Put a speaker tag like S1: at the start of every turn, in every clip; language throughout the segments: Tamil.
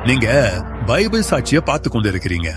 S1: நீங்க பைபிள் சாட்சிய பார்த்து கொண்டிருக்கிறீங்க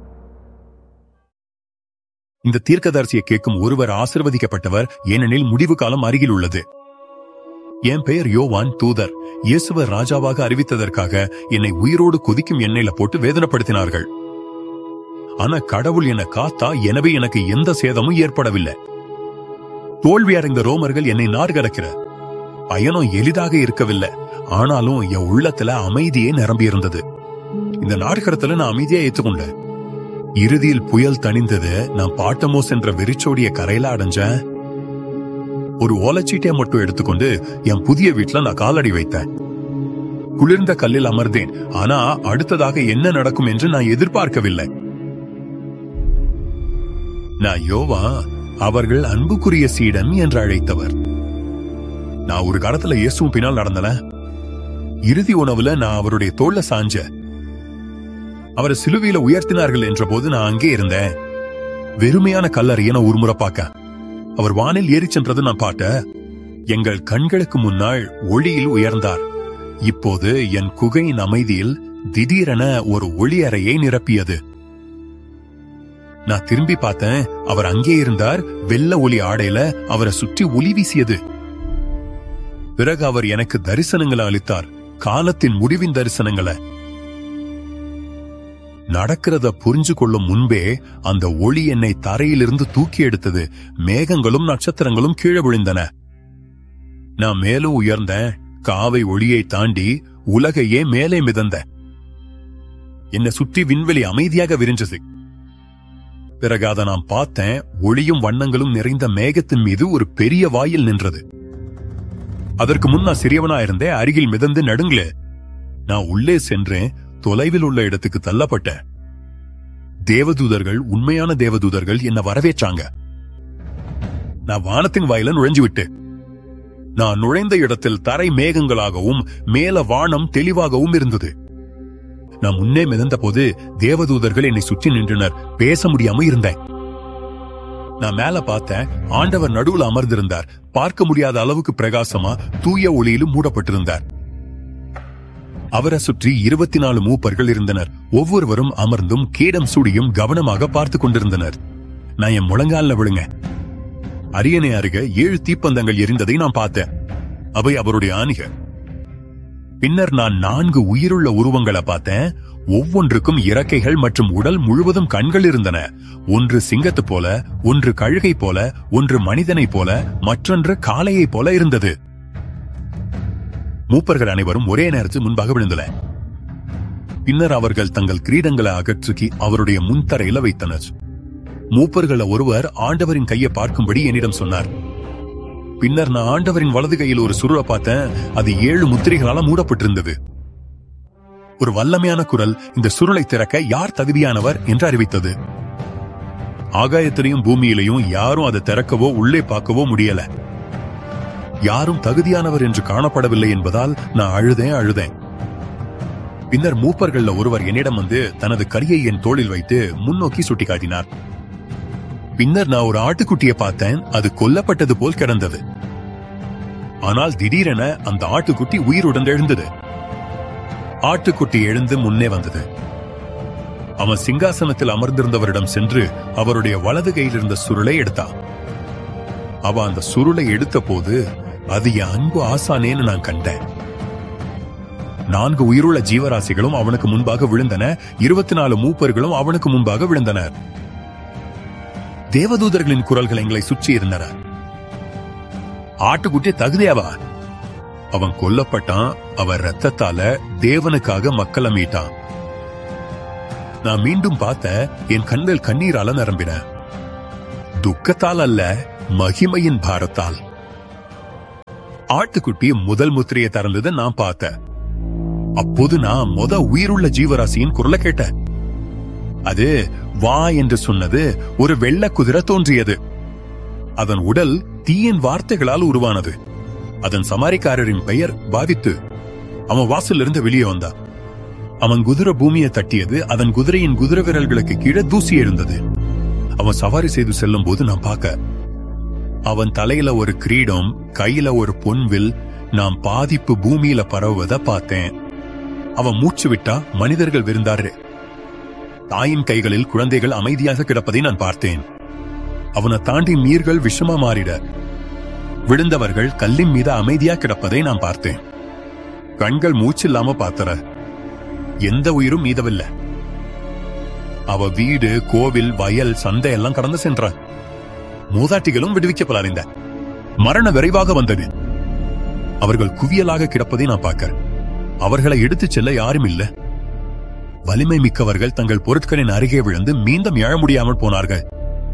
S1: இந்த தீர்க்கதரிசியை கேட்கும் ஒருவர் ஆசிர்வதிக்கப்பட்டவர் ஏனெனில் முடிவு காலம் அருகில் உள்ளது என் பெயர் யோவான் தூதர் இயேசுவர் ராஜாவாக அறிவித்ததற்காக என்னை உயிரோடு கொதிக்கும் எண்ணெயில போட்டு வேதனைப்படுத்தினார்கள் ஆனா கடவுள் என்னை காத்தா எனவே எனக்கு எந்த சேதமும் ஏற்படவில்லை தோல்வி அடைந்த ரோமர்கள் என்னை நார்கடக்கிற பயணம் எளிதாக இருக்கவில்லை ஆனாலும் என் உள்ளத்துல அமைதியே நிரம்பியிருந்தது இந்த நாடகத்துல நான் அமைதியா ஏத்துக்கொண்டேன் இறுதியில் புயல் தணிந்தது நான் பாட்டமோஸ் என்ற வெறிச்சோடிய கரையில அடைஞ்சேன் ஒரு ஓலைச்சீட்டையை மட்டும் எடுத்துக்கொண்டு என் புதிய வீட்டுல நான் காலடி வைத்தேன் குளிர்ந்த கல்லில் அமர்ந்தேன் ஆனா அடுத்ததாக என்ன நடக்கும் என்று நான் எதிர்பார்க்கவில்லை நான் யோவா அவர்கள் அன்புக்குரிய சீடன் என்று அழைத்தவர் நான் ஒரு காலத்துல இயேசுவும் பின்னால் நடந்தன இறுதி உணவுல நான் அவருடைய தோல்ல சாஞ்ச அவரை சிலுவையில உயர்த்தினார்கள் என்ற போது நான் அங்கே இருந்தேன் வெறுமையான கல்லறையை நான் ஒரு முறை பார்க்க அவர் வானில் ஏறிச் சென்றது நான் பாட்ட எங்கள் கண்களுக்கு முன்னால் ஒளியில் உயர்ந்தார் இப்போது என் குகையின் அமைதியில் திடீரென ஒரு ஒளி அறையை நிரப்பியது நான் திரும்பி பார்த்தேன் அவர் அங்கே இருந்தார் வெள்ள ஒளி ஆடையில அவரை சுற்றி ஒளி வீசியது பிறகு அவர் எனக்கு தரிசனங்களை அளித்தார் காலத்தின் முடிவின் தரிசனங்களை நடக்கிறத புரிஞ்சு கொள்ளும் முன்பே அந்த ஒளி என்னை தரையிலிருந்து தூக்கி எடுத்தது மேகங்களும் நட்சத்திரங்களும் கீழே விழுந்தன நான் மேலும் உயர்ந்தேன் காவை ஒளியை தாண்டி உலகையே மேலே மிதந்த என்னை சுற்றி விண்வெளி அமைதியாக விரிஞ்சது பிறகு அதை நான் பார்த்தேன் ஒளியும் வண்ணங்களும் நிறைந்த மேகத்தின் மீது ஒரு பெரிய வாயில் நின்றது அதற்கு முன் நான் சிறியவனா இருந்தேன் அருகில் மிதந்து நடுங்களே நான் உள்ளே சென்றேன் தொலைவில் உள்ள இடத்துக்கு தள்ளப்பட்டேன் தேவதூதர்கள் உண்மையான தேவதூதர்கள் என்ன வரவேற்றாங்க நான் வானத்தின் வாயில நுழைஞ்சு விட்டு நான் நுழைந்த இடத்தில் தரை மேகங்களாகவும் மேல வானம் தெளிவாகவும் இருந்தது நான் முன்னே மிதந்த போது தேவதூதர்கள் என்னை சுற்றி நின்றனர் பேச முடியாம இருந்தேன் நான் மேல பார்த்தேன் ஆண்டவர் நடுவுல அமர்ந்திருந்தார் பார்க்க முடியாத அளவுக்கு பிரகாசமா தூய ஒளியிலும் மூடப்பட்டிருந்தார் அவரை சுற்றி இருபத்தி நாலு மூப்பர்கள் இருந்தனர் ஒவ்வொருவரும் அமர்ந்தும் கேடம் சூடியும் கவனமாக பார்த்து கொண்டிருந்தனர் நான் என் முழங்கால்ல விழுங்க அரியணை அருக ஏழு தீப்பந்தங்கள் எரிந்ததை நான் பார்த்தேன் அவை அவருடைய ஆணிக பின்னர் நான் நான்கு உயிருள்ள உருவங்களை பார்த்தேன் ஒவ்வொன்றுக்கும் இறக்கைகள் மற்றும் உடல் முழுவதும் கண்கள் இருந்தன ஒன்று சிங்கத்து போல ஒன்று கழுகை போல ஒன்று மனிதனைப் போல மற்றொன்று காளையைப் போல இருந்தது மூப்பர்கள் அனைவரும் ஒரே நேரத்தில் முன்பாக விழுந்தன பின்னர் அவர்கள் தங்கள் கிரீடங்களை அகற்றுக்கி அவருடைய முன்தரையில வைத்தனர் மூப்பர்கள ஒருவர் ஆண்டவரின் கையை பார்க்கும்படி என்னிடம் சொன்னார் பின்னர் நான் ஆண்டவரின் வலது கையில் ஒரு சுருளை பார்த்தேன் அது ஏழு முத்திரைகளால மூடப்பட்டிருந்தது ஒரு வல்லமையான குரல் இந்த சுருளை திறக்க யார் தகுதியானவர் என்று அறிவித்தது ஆகாயத்திலையும் பூமியிலையும் யாரும் அதை திறக்கவோ உள்ளே பார்க்கவோ முடியல யாரும் தகுதியானவர் என்று காணப்படவில்லை என்பதால் நான் அழுதேன் அழுதேன் பின்னர் மூப்பர்கள்ல ஒருவர் என்னிடம் வந்து தனது கரியை என் தோளில் வைத்து முன்னோக்கி சுட்டிக்காட்டினார் பின்னர் நான் ஒரு ஆட்டுக்குட்டியை பார்த்தேன் அது கொல்லப்பட்டது போல் கிடந்தது ஆனால் திடீரென அந்த ஆட்டுக்குட்டி உயிருடன் எழுந்தது ஆட்டுக்குட்டி எழுந்து முன்னே வந்தது அவன் சிங்காசனத்தில் அமர்ந்திருந்தவரிடம் சென்று அவருடைய வலது கையில் இருந்த சுருளை எடுத்தான் அவன் அந்த சுருளை எடுத்த போது அது என் அன்பு ஆசானேன்னு நான் கண்டேன் நான்கு உயிருள்ள ஜீவராசிகளும் அவனுக்கு முன்பாக விழுந்தன இருபத்தி நாலு மூப்பர்களும் அவனுக்கு முன்பாக விழுந்தனர் தேவதூதர்களின் குரல்கள் எங்களை சுற்றி இருந்தன ஆட்டுக்குட்டி தகுதியாவா அவன் கொல்லப்பட்டான் அவன் ரத்தத்தால தேவனுக்காக மக்களை மீட்டான் நான் மீண்டும் பார்த்த என் கண்கள் கண்ணீரால நிரம்பின துக்கத்தால் அல்ல மகிமையின் பாரத்தால் ஆட்டுக்குட்டி முதல் முத்திரையை திறந்ததை நான் பார்த்தேன் அப்போது நான் முத உயிருள்ள ஜீவராசியின் குரலை கேட்டேன் அது வா என்று சொன்னது ஒரு வெள்ள குதிரை தோன்றியது அதன் உடல் தீயின் வார்த்தைகளால் உருவானது அதன் சமாரிக்காரரின் பெயர் பாவித்து அவன் வாசலிருந்து வெளியே வந்தான் அவன் குதிரை பூமியை தட்டியது அதன் குதிரையின் குதிரை விரல்களுக்கு கீழே தூசி எழுந்தது அவன் சவாரி செய்து செல்லும் போது நான் பார்க்க அவன் தலையில ஒரு கிரீடம் கையில ஒரு பொன்வில் நான் பாதிப்பு பூமியில பரவுவத பார்த்தேன் அவன் மூச்சு விட்டா மனிதர்கள் விருந்தாரு தாயின் கைகளில் குழந்தைகள் அமைதியாக கிடப்பதை நான் பார்த்தேன் அவனை தாண்டி நீர்கள் விஷமா மாறிட விழுந்தவர்கள் கல்லின் மீது அமைதியா கிடப்பதை நான் பார்த்தேன் கண்கள் மூச்சில்லாம பார்த்தற எந்த உயிரும் மீதவில்லை அவ வீடு கோவில் வயல் சந்தை எல்லாம் கடந்து சென்ற மூதாட்டிகளும் விடுவிக்கப்படாதிந்த மரண விரைவாக வந்தது அவர்கள் குவியலாக கிடப்பதை நான் பார்க்கிறேன் அவர்களை எடுத்துச் செல்ல யாரும் இல்ல வலிமை மிக்கவர்கள் தங்கள் பொருட்களின் அருகே விழுந்து மீண்டும் எழ முடியாமல் போனார்கள்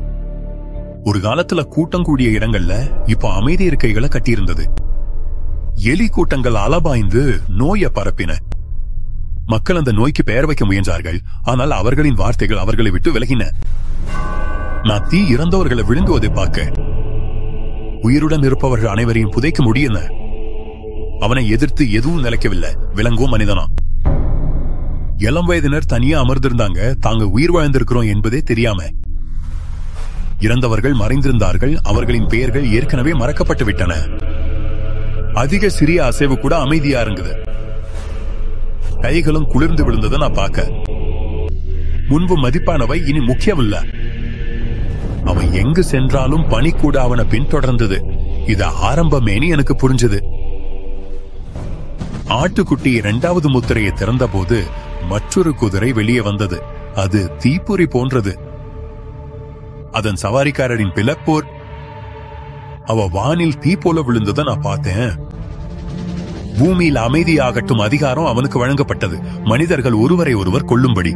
S1: ஒரு காலத்துல கூட்டம் கூடிய இடங்கள்ல இப்ப அமைதி இருக்கைகளை கட்டியிருந்தது எலி கூட்டங்கள் அலபாய்ந்து நோயை பரப்பின மக்கள் அந்த நோய்க்கு பெயர் வைக்க முயன்றார்கள் ஆனால் அவர்களின் வார்த்தைகள் அவர்களை விட்டு விலகின நான் தீ இறந்தவர்களை விழுங்குவதை பார்க்க உயிருடன் இருப்பவர்கள் அனைவரையும் புதைக்க முடியும் அவனை எதிர்த்து எதுவும் நிலைக்கவில்லை விலங்கும் மனிதனா இளம் வயதினர் தனியா அமர்ந்திருந்தாங்க தாங்க உயிர் வாழ்ந்திருக்கிறோம் என்பதே தெரியாம இறந்தவர்கள் மறைந்திருந்தார்கள் அவர்களின் பெயர்கள் ஏற்கனவே மறக்கப்பட்டு விட்டன அதிக சிறிய அசைவு கூட அமைதியா இருந்தது கைகளும் குளிர்ந்து விழுந்ததை நான் பார்க்க முன்பு மதிப்பானவை இனி முக்கியமில்ல அவன் எங்கு சென்றாலும் பனி கூட அவனை பின்தொடர்ந்தது இது ஆரம்பமேனி எனக்கு புரிஞ்சது ஆட்டுக்குட்டி இரண்டாவது முத்திரையை திறந்தபோது மற்றொரு குதிரை வெளியே வந்தது அது தீப்பொறி போன்றது அதன் சவாரிக்காரரின் பிளப்போர் அவ வானில் தீ போல விழுந்ததை நான் பார்த்தேன் பூமியில் அமைதியாகட்டும் அதிகாரம் அவனுக்கு வழங்கப்பட்டது மனிதர்கள் ஒருவரை ஒருவர் கொல்லும்படி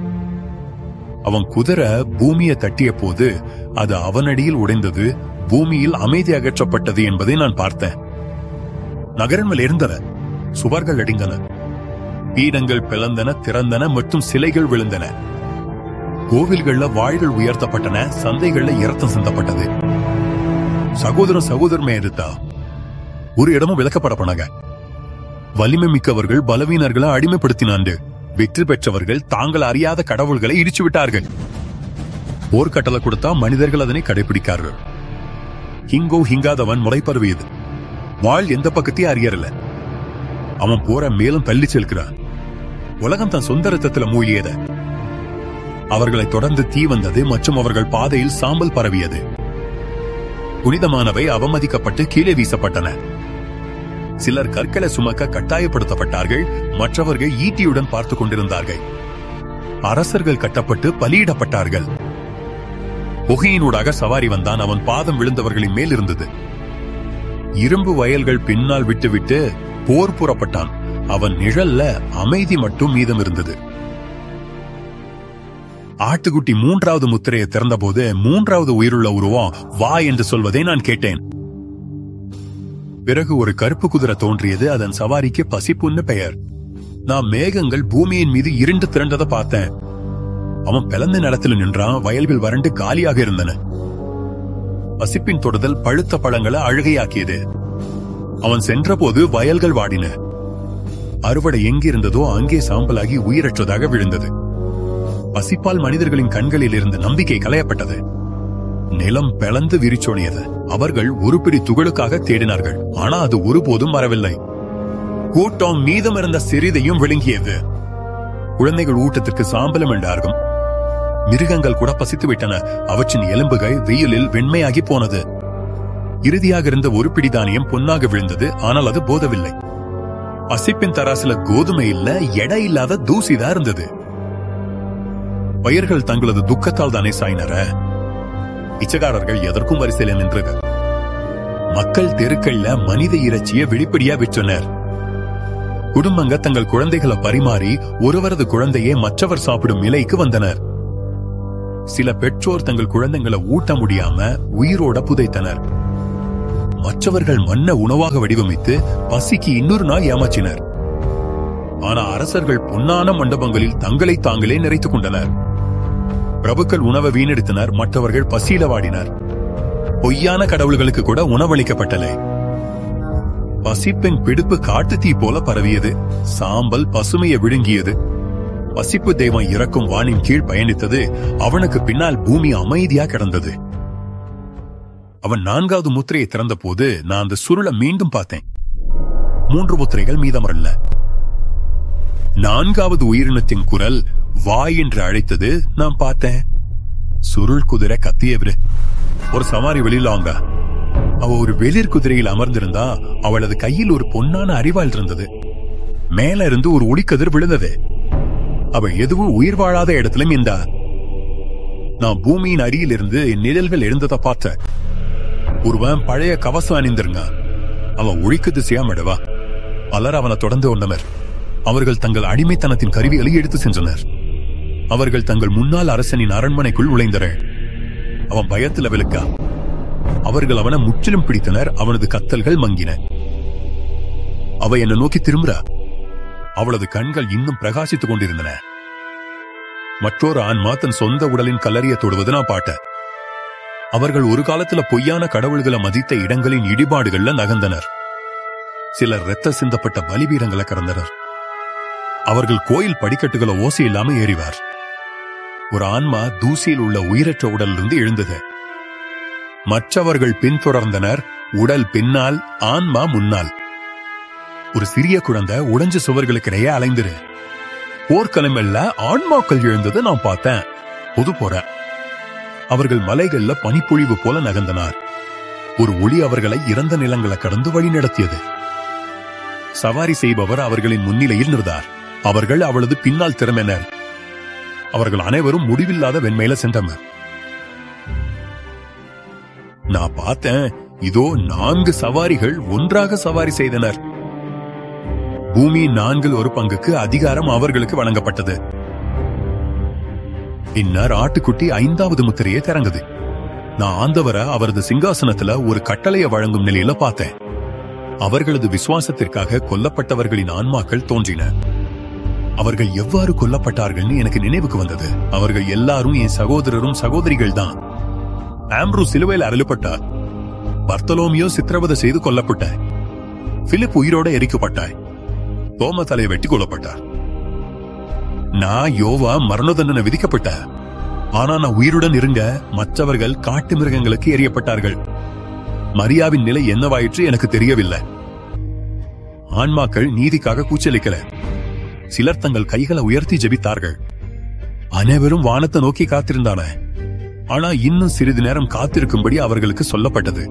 S1: அவன் குதிரை பூமியை தட்டிய போது அது அவனடியில் உடைந்தது பூமியில் அமைதி அகற்றப்பட்டது என்பதை நான் பார்த்தேன் நகரங்கள் இருந்தன சுவர்கள் அடிந்தன பீடங்கள் பிளந்தன திறந்தன மற்றும் சிலைகள் விழுந்தன கோவில்கள்ல வாள்கள் உயர்த்தப்பட்டன சந்தைகள்ல இரத்தம் சிந்தப்பட்டது சகோதரன் சகோதரமே எடுத்தா ஒரு இடமும் விளக்கப்பட போனாங்க வலிமை மிக்கவர்கள் பலவீனர்களை அடிமைப்படுத்தினாண்டு வெற்றி பெற்றவர்கள் தாங்கள் அறியாத கடவுள்களை இடிச்சு விட்டார்கள் போர்க்கட்டளை கொடுத்தா மனிதர்கள் அதனை கடைபிடிக்கார்கள் ஹிங்கோ ஹிங்காதவன் முளைப்பருவியது வாழ் எந்த பக்கத்தையும் அறியறல அவன் போற மேலும் தள்ளி செல்கிறான் உலகம் தன் சொந்த ரத்தத்துல மூழ்கியத அவர்களை தொடர்ந்து தீ வந்தது மற்றும் அவர்கள் பாதையில் சாம்பல் பரவியது புனிதமானவை அவமதிக்கப்பட்டு கீழே வீசப்பட்டன சிலர் கற்களை சுமக்க கட்டாயப்படுத்தப்பட்டார்கள் மற்றவர்கள் ஈட்டியுடன் பார்த்துக் கொண்டிருந்தார்கள் அரசர்கள் கட்டப்பட்டு பலியிடப்பட்டார்கள் புகையினூடாக சவாரி வந்தான் அவன் பாதம் விழுந்தவர்களின் மேல் இருந்தது இரும்பு வயல்கள் பின்னால் விட்டுவிட்டு போர் புறப்பட்டான் அவன் நிழல்ல அமைதி மட்டும் மீதம் இருந்தது ஆட்டுக்குட்டி மூன்றாவது முத்திரையை திறந்தபோது மூன்றாவது உயிருள்ள உருவம் வா என்று சொல்வதை நான் கேட்டேன் பிறகு ஒரு கருப்பு குதிரை தோன்றியது அதன் சவாரிக்கு பசிப்புன்னு பெயர் நான் மேகங்கள் பூமியின் மீது இருண்டு திரண்டதை பார்த்தேன் அவன் பிளந்த நிலத்தில் நின்றான் வயல்கள் வறண்டு காலியாக இருந்தன பசிப்பின் தொடுதல் பழுத்த பழங்களை அழுகையாக்கியது அவன் சென்றபோது வயல்கள் வாடின அறுவடை எங்கிருந்ததோ அங்கே சாம்பலாகி உயிரற்றதாக விழுந்தது பசிப்பால் மனிதர்களின் கண்களில் இருந்து நம்பிக்கை களையப்பட்டது நிலம் பிளந்து விரிச்சோனியது அவர்கள் ஒரு பிடி துகளுக்காக தேடினார்கள் ஆனா அது ஒருபோதும் வரவில்லை கூட்டம் மீதமிருந்த சிறிதையும் விழுங்கியது குழந்தைகள் ஊட்டத்திற்கு சாம்பலம் என்றார்கள் மிருகங்கள் கூட பசித்து விட்டன அவற்றின் எலும்புகள் வெயிலில் வெண்மையாகி போனது இறுதியாக இருந்த ஒரு பிடி தானியம் பொன்னாக விழுந்தது ஆனால் அது போதவில்லை பசிப்பின் தராசுல கோதுமை இல்ல எடை இல்லாத தூசிதான் இருந்தது பயிர்கள் தங்களது துக்கத்தால் தானே சாயினர பிச்சைக்காரர்கள் எதற்கும் வரிசையில் நின்றது மக்கள் தெருக்கள்ல மனித இறைச்சியை வெளிப்படையா விற்றனர் குடும்பங்க தங்கள் குழந்தைகளை பரிமாறி ஒருவரது குழந்தையை மற்றவர் சாப்பிடும் நிலைக்கு வந்தனர் சில பெற்றோர் தங்கள் குழந்தைகளை ஊட்ட முடியாம உயிரோட புதைத்தனர் மற்றவர்கள் மண்ண உணவாக வடிவமைத்து பசிக்கு இன்னொரு நாள் ஏமாற்றினர் ஆனா அரசர்கள் பொன்னான மண்டபங்களில் தங்களை தாங்களே நிறைத்துக் கொண்டனர் பிரபுக்கள் உணவை வீணெடுத்தனர் மற்றவர்கள் பசியில வாடினர் பொய்யான கடவுள்களுக்கு கூட உணவளிக்கப்பட்டலை பசிப்பின் பிடிப்பு காட்டு தீ போல பரவியது சாம்பல் பசுமையை விழுங்கியது பசிப்பு தெய்வம் இறக்கும் வானின் கீழ் பயணித்தது அவனுக்கு பின்னால் பூமி அமைதியா கிடந்தது அவன் நான்காவது முத்திரையை திறந்த போது நான் அந்த சுருளை மீண்டும் பார்த்தேன் மூன்று முத்திரைகள் மீதமரல்ல நான்காவது உயிரினத்தின் குரல் வாய் என்று அழைத்தது நான் பார்த்தேன் சுருள் குதிரை கத்தியவரு ஒரு சவாரி வெளியில வாங்க அவ ஒரு வெளிர் குதிரையில் அமர்ந்திருந்தா அவளது கையில் ஒரு பொன்னான அறிவாள் இருந்தது மேல இருந்து ஒரு ஒளிக்கதிர் விழுந்தது அவ எதுவும் உயிர் வாழாத இடத்திலும் இருந்தா நான் பூமியின் அடியிலிருந்து என் நிழல்கள் எழுந்ததை பார்த்தேன் ஒருவன் பழைய கவசம் அணிந்திருங்க அவன் ஒழிக்கு திசையா மெடவா பலர் அவனை தொடர்ந்து வந்தனர் அவர்கள் தங்கள் அடிமைத்தனத்தின் கருவிகளை எடுத்து சென்றனர் அவர்கள் தங்கள் முன்னாள் அரசனின் அரண்மனைக்குள் நுழைந்தனர் அவன் பயத்துல விழுக்கா அவர்கள் அவனை முற்றிலும் பிடித்தனர் அவனது கத்தல்கள் மங்கின அவ என்னை நோக்கி திரும்புறா அவளது கண்கள் இன்னும் பிரகாசித்துக் கொண்டிருந்தன மற்றொரு ஆன்மா தன் சொந்த உடலின் கல்லறிய தொடுவது நான் பாட்டேன் அவர்கள் ஒரு காலத்துல பொய்யான கடவுள்களை மதித்த இடங்களின் இடிபாடுகள்ல நகர்ந்தனர் சிலர் இரத்த சிந்தப்பட்ட பலிபீரங்களை கடந்தனர் அவர்கள் கோயில் படிக்கட்டுகளை ஓசை இல்லாம ஏறிவார் ஒரு ஆன்மா தூசியில் உள்ள உயிரற்ற உடலிலிருந்து எழுந்தது மற்றவர்கள் பின்தொடர்ந்தனர் உடல் பின்னால் ஆன்மா முன்னால் ஒரு சிறிய குழந்தை உடைஞ்ச சுவர்களுக்கிடையே அலைந்திரு போர்க்களமெல்ல ஆன்மாக்கள் எழுந்தது நான் பார்த்தேன் பொது போற அவர்கள் மலைகள்ல பனிப்பொழிவு போல நகர்ந்தனர் ஒரு ஒளி அவர்களை இறந்த நிலங்களை கடந்து வழி நடத்தியது சவாரி செய்பவர் அவர்களின் முன்னிலையில் நின்றார் அவர்கள் அவளது பின்னால் திறமைனர் அவர்கள் அனைவரும் முடிவில்லாத வெண்மையில சென்றனர் நான் பார்த்தேன் இதோ நான்கு சவாரிகள் ஒன்றாக சவாரி செய்தனர் பூமியின் நான்கில் ஒரு பங்குக்கு அதிகாரம் அவர்களுக்கு வழங்கப்பட்டது பின்னர் ஆட்டுக்குட்டி ஐந்தாவது முத்திரையை திறந்தது நான் ஆண்டவரை அவரது சிங்காசனத்துல ஒரு கட்டளையை வழங்கும் நிலையில பார்த்தேன் அவர்களது விசுவாசத்திற்காக கொல்லப்பட்டவர்களின் ஆன்மாக்கள் தோன்றின அவர்கள் எவ்வாறு கொல்லப்பட்டார்கள்னு எனக்கு நினைவுக்கு வந்தது அவர்கள் எல்லாரும் என் சகோதரரும் சகோதரிகள் தான் ஆம்ப்ரூ சிலுவையில் அருளப்பட்டார் பர்த்தலோமியோ சித்திரவதை செய்து கொல்லப்பட்டாய் பிலிப் உயிரோட எரிக்கப்பட்டாய் தோம தலையை வெட்டி கொல்லப்பட்டார் நான் யோவா மரண தண்டனை விதிக்கப்பட்ட ஆனா நான் உயிருடன் இருங்க மற்றவர்கள் காட்டு மிருகங்களுக்கு எரியப்பட்டார்கள் மரியாவின் நிலை என்னவாயிற்று எனக்கு தெரியவில்லை ஆன்மாக்கள் நீதிக்காக கூச்சலிக்கல சிலர் தங்கள் கைகளை உயர்த்தி ஜெபித்தார்கள் அனைவரும் வானத்தை நோக்கி காத்திருந்தான ஆனா இன்னும் சிறிது நேரம் காத்திருக்கும்படி அவர்களுக்கு சொல்லப்பட்டது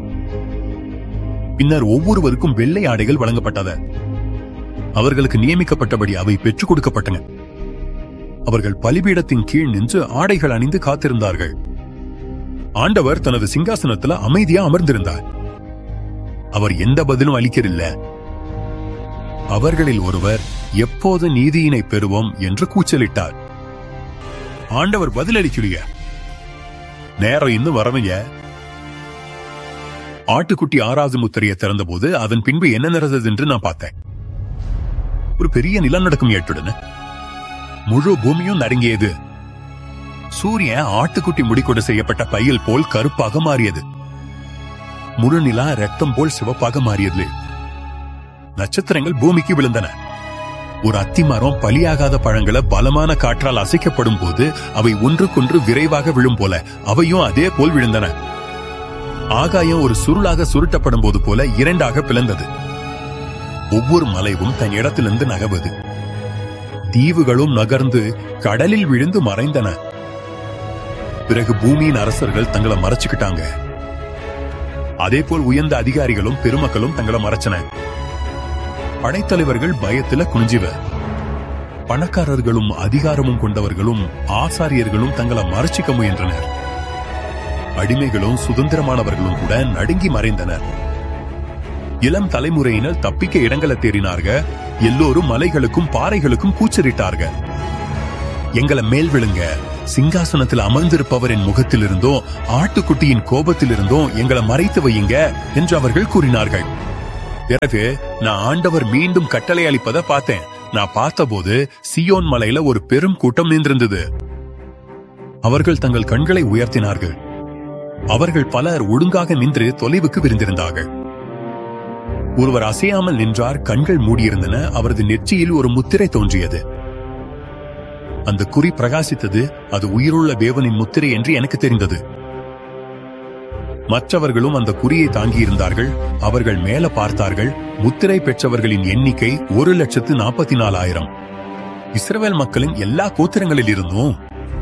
S1: பின்னர் ஒவ்வொருவருக்கும் வெள்ளை ஆடைகள் வழங்கப்பட்டது அவர்களுக்கு நியமிக்கப்பட்டபடி அவை பெற்றுக் கொடுக்கப்பட்டன அவர்கள் பலிபீடத்தின் கீழ் நின்று ஆடைகள் அணிந்து காத்திருந்தார்கள் ஆண்டவர் தனது சிங்காசனத்துல அமைதியா அமர்ந்திருந்தார் அவர் எந்த பதிலும் அளிக்கவில்லை அவர்களில் ஒருவர் எப்போது நீதியினை பெறுவோம் என்று கூச்சலிட்டார் ஆண்டவர் பதிலளிக்கலைய நேரம் இன்னும் வரவைய ஆட்டுக்குட்டி ஆறாவது முத்திரையை திறந்தபோது அதன் பின்பு என்ன நடந்தது என்று நான் பார்த்தேன் ஒரு பெரிய நிலநடுக்கம் ஏற்றுடன் முழு பூமியும் நடுங்கியது சூரியன் ஆட்டுக்குட்டி முடிக்கொண்டு செய்யப்பட்ட பையில் போல் கருப்பாக மாறியது முழு நிலா ரத்தம் போல் சிவப்பாக மாறியது நட்சத்திரங்கள் பூமிக்கு விழுந்தன ஒரு அத்திமரம் பலியாகாத பழங்களை பலமான காற்றால் அசைக்கப்படும் போது அவை ஒன்றுக்கொன்று விரைவாக விழும் போல அவையும் அதே போல் விழுந்தன ஆகாயம் ஒரு சுருளாக சுருட்டப்படும் போது போல இரண்டாக பிளந்தது ஒவ்வொரு மலைவும் தன் இடத்திலிருந்து நகவது தீவுகளும் நகர்ந்து கடலில் விழுந்து மறைந்தன பிறகு பூமியின் அரசர்கள் தங்களை மறைச்சுக்கிட்டாங்க அதே போல் உயர்ந்த அதிகாரிகளும் பெருமக்களும் தங்களை மறைச்சன படைத்தலைவர்கள் பயத்துல குனிஞ்சிவ பணக்காரர்களும் அதிகாரமும் கொண்டவர்களும் ஆசாரியர்களும் தங்களை மறைச்சிக்க முயன்றனர் அடிமைகளும் சுதந்திரமானவர்களும் கூட நடுங்கி மறைந்தனர் இளம் தலைமுறையினர் தப்பிக்க இடங்களை தேடினார்கள் எல்லோரும் மலைகளுக்கும் பாறைகளுக்கும் கூச்சரிட்டார்கள் எங்களை மேல் விழுங்க சிங்காசனத்தில் அமர்ந்திருப்பவரின் முகத்திலிருந்தோ ஆட்டுக்குட்டியின் கோபத்திலிருந்தோ எங்களை மறைத்து வையுங்க என்று அவர்கள் கூறினார்கள் பிறகு நான் ஆண்டவர் மீண்டும் கட்டளை அளிப்பதை பார்த்தேன் நான் பார்த்தபோது சியோன் மலையில ஒரு பெரும் கூட்டம் நின்றிருந்தது அவர்கள் தங்கள் கண்களை உயர்த்தினார்கள் அவர்கள் பலர் ஒழுங்காக நின்று தொலைவுக்கு விரிந்திருந்தார்கள் ஒருவர் அசையாமல் நின்றார் கண்கள் மூடியிருந்தன அவரது நெற்றியில் ஒரு முத்திரை தோன்றியது அந்த குறி பிரகாசித்தது அது உயிருள்ள தேவனின் முத்திரை என்று எனக்கு தெரிந்தது மற்றவர்களும் அந்த குறியை தாங்கியிருந்தார்கள் அவர்கள் மேல பார்த்தார்கள் முத்திரை பெற்றவர்களின் எண்ணிக்கை ஒரு லட்சத்து நாற்பத்தி நாலாயிரம் இஸ்ரவேல் மக்களின் எல்லா கோத்திரங்களில் இருந்தும்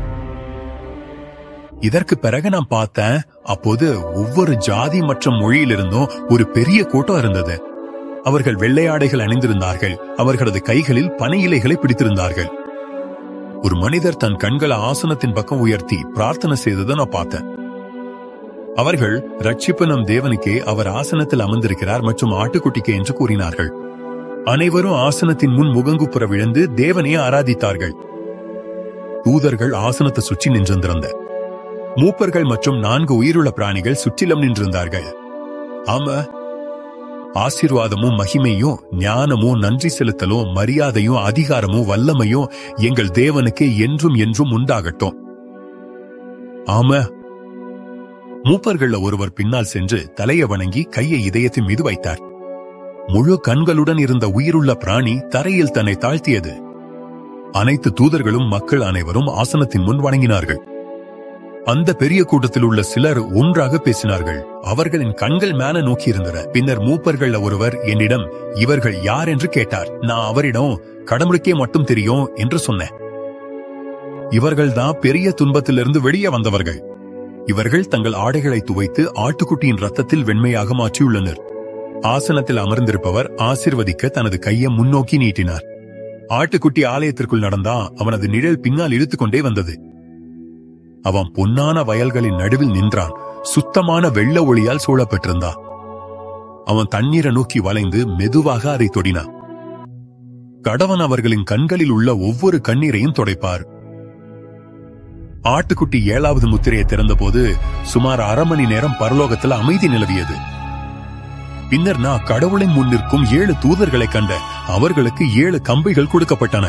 S1: இதற்கு பிறகு நான் பார்த்தேன் அப்போது ஒவ்வொரு ஜாதி மற்றும் மொழியிலிருந்தும் ஒரு பெரிய கூட்டம் இருந்தது அவர்கள் வெள்ளையாடைகள் அணிந்திருந்தார்கள் அவர்களது கைகளில் பனை இலைகளை பிடித்திருந்தார்கள் ஒரு மனிதர் தன் கண்களை ஆசனத்தின் பக்கம் உயர்த்தி பிரார்த்தனை செய்ததை நான் பார்த்தேன் அவர்கள் ரட்சிப்பு நம் தேவனுக்கே அவர் ஆசனத்தில் அமர்ந்திருக்கிறார் மற்றும் ஆட்டுக்குட்டிக்கு என்று கூறினார்கள் அனைவரும் ஆசனத்தின் முன் முகங்குப்புற விழுந்து தேவனையே ஆராதித்தார்கள் தூதர்கள் ஆசனத்தை சுற்றி நின்றிருந்த மூப்பர்கள் மற்றும் நான்கு உயிருள்ள பிராணிகள் சுற்றிலும் நின்றிருந்தார்கள் ஆமா ஆசீர்வாதமும் மகிமையும் ஞானமும் நன்றி செலுத்தலும் மரியாதையும் அதிகாரமும் வல்லமையும் எங்கள் தேவனுக்கு என்றும் என்றும் உண்டாகட்டும் ஆமா மூப்பர்கள்ல ஒருவர் பின்னால் சென்று தலையை வணங்கி கையை இதயத்தின் மீது வைத்தார் முழு கண்களுடன் இருந்த உயிருள்ள பிராணி தரையில் தன்னை தாழ்த்தியது அனைத்து தூதர்களும் மக்கள் அனைவரும் ஆசனத்தின் முன் வணங்கினார்கள் அந்த பெரிய கூட்டத்தில் உள்ள சிலர் ஒன்றாக பேசினார்கள் அவர்களின் கண்கள் மேல நோக்கி இருந்தன பின்னர் மூப்பர்கள் ஒருவர் என்னிடம் இவர்கள் யார் என்று கேட்டார் நான் அவரிடம் கடவுளுக்கே மட்டும் தெரியும் என்று சொன்னேன் இவர்கள் தான் பெரிய துன்பத்திலிருந்து வெளியே வந்தவர்கள் இவர்கள் தங்கள் ஆடைகளை துவைத்து ஆட்டுக்குட்டியின் ரத்தத்தில் வெண்மையாக மாற்றியுள்ளனர் ஆசனத்தில் அமர்ந்திருப்பவர் ஆசிர்வதிக்க தனது கையை முன்னோக்கி நீட்டினார் ஆட்டுக்குட்டி ஆலயத்திற்குள் நடந்தா அவனது நிழல் பின்னால் இழுத்துக்கொண்டே வந்தது அவன் பொன்னான வயல்களின் நடுவில் நின்றான் சுத்தமான வெள்ள ஒளியால் சூழப்பட்டிருந்தான் அவன் தண்ணீரை நோக்கி வளைந்து மெதுவாக அதை தொடினான் கடவன் அவர்களின் கண்களில் உள்ள ஒவ்வொரு கண்ணீரையும் துடைப்பார் ஆட்டுக்குட்டி ஏழாவது முத்திரையை திறந்தபோது சுமார் அரை மணி நேரம் பரலோகத்தில் அமைதி நிலவியது பின்னர் நான் கடவுளின் முன் நிற்கும் ஏழு தூதர்களை கண்ட அவர்களுக்கு ஏழு கம்பைகள் கொடுக்கப்பட்டன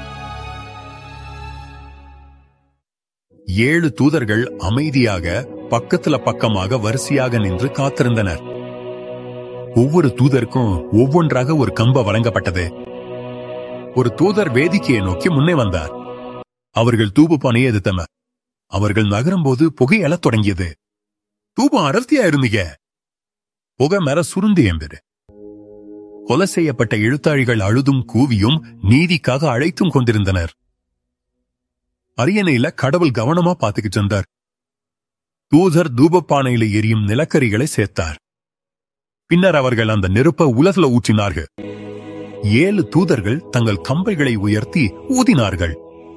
S1: ஏழு தூதர்கள் அமைதியாக பக்கத்துல பக்கமாக வரிசையாக நின்று காத்திருந்தனர் ஒவ்வொரு தூதருக்கும் ஒவ்வொன்றாக ஒரு கம்ப வழங்கப்பட்டது ஒரு தூதர் வேதிக்கையை நோக்கி முன்னே வந்தார் அவர்கள் தூப பணியை எதிர்த்தனர் அவர்கள் நகரும்போது புகை எழத் தொடங்கியது தூபம் அடர்த்தியா இருந்தீங்க புகை மேல சுருண்டு என்பது கொலை செய்யப்பட்ட எழுத்தாழிகள் அழுதும் கூவியும் நீதிக்காக அழைத்தும் கொண்டிருந்தனர் அரியணையில கடவுள் கவனமா பாத்துக்கிட்டு இருந்தார் தூதர் தூபப்பானையில எரியும் நிலக்கரிகளை சேர்த்தார் பின்னர் அவர்கள் அந்த நெருப்ப உலகில ஊற்றினார்கள் ஏழு தூதர்கள் தங்கள் கம்பைகளை உயர்த்தி ஊதினார்கள்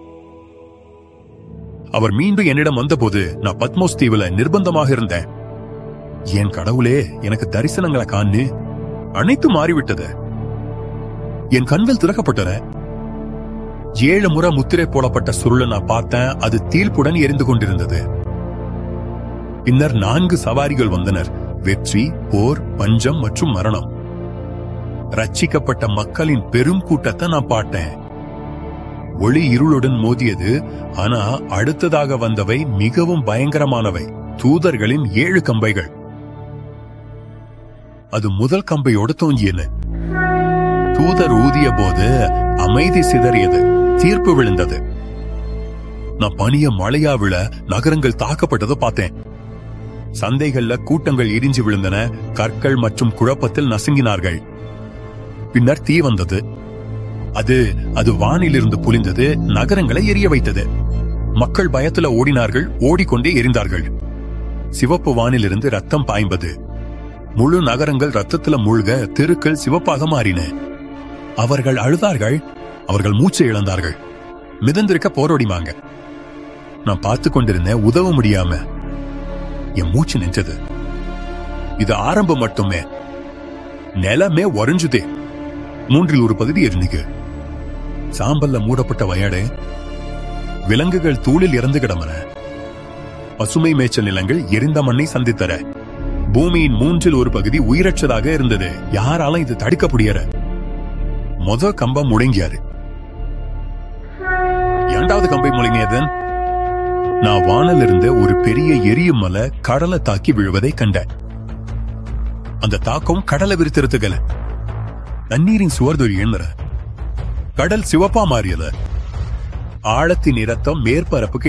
S1: அவர் மீண்டும் என்னிடம் வந்தபோது நான் பத்மோஸ் தீவுல நிர்பந்தமாக இருந்தேன் என் கடவுளே எனக்கு தரிசனங்களை காணு அனைத்து மாறிவிட்டது என் கண்கள் திறக்கப்பட்டன ஏழு முறை முத்திரை போடப்பட்ட சுருளை நான் பார்த்தேன் அது தீர்ப்புடன் எரிந்து கொண்டிருந்தது பின்னர் நான்கு சவாரிகள் வந்தனர் வெற்றி போர் பஞ்சம் மற்றும் மரணம் ரட்சிக்கப்பட்ட மக்களின் பெரும் கூட்டத்தை நான் பார்த்தேன் ஒளி இருளுடன் மோதியது ஆனா அடுத்ததாக வந்தவை மிகவும் பயங்கரமானவை தூதர்களின் ஏழு கம்பைகள் அது முதல் கம்பையோடு தோங்கியன தூதர் ஊதிய போது அமைதி சிதறியது தீர்ப்பு விழுந்தது நான் பனிய மழையா விழ நகரங்கள் தாக்கப்பட்டதை பார்த்தேன் சந்தைகள்ல கூட்டங்கள் இடிஞ்சு விழுந்தன கற்கள் மற்றும் குழப்பத்தில் நசுங்கினார்கள் பின்னர் தீ வந்தது அது அது வானிலிருந்து புலிந்தது நகரங்களை எரிய வைத்தது மக்கள் பயத்துல ஓடினார்கள் ஓடிக்கொண்டே எரிந்தார்கள் சிவப்பு வானிலிருந்து ரத்தம் பாய்ந்தது முழு நகரங்கள் ரத்தத்துல மூழ்க தெருக்கள் சிவப்பாக மாறின அவர்கள் அழுதார்கள் அவர்கள் மூச்சை இழந்தார்கள் மிதந்திருக்க போராடிமாங்க நான் பார்த்து கொண்டிருந்தேன் உதவ முடியாம என் மூச்சு நின்றது இது ஆரம்பம் மட்டுமே நிலமே உறைஞ்சுதே மூன்றில் ஒரு பகுதி எரிஞ்சுக்கு சாம்பல்ல மூடப்பட்ட வயடு விலங்குகள் தூளில் இறந்து கிடமன பசுமை மேய்ச்சல் நிலங்கள் எரிந்த மண்ணை சந்தித்தர பூமியின் மூன்றில் ஒரு பகுதி உயிரற்றதாக இருந்தது யாராலும் இது தடுக்க முடியற மொத கம்பம் முடங்கியாரு இரண்டாவது கம்பை முழங்கியதன் நான் வானில் இருந்த ஒரு பெரிய எரியும் மலை கடலை தாக்கி விழுவதை கண்டேன் அந்த தாக்கம் கடலை விரித்திருத்துகல தண்ணீரின் சுவர்தொரி எழுந்துற கடல் சிவப்பா மாறியது ஆழத்தின் இரத்தம் மேற்பரப்புக்கு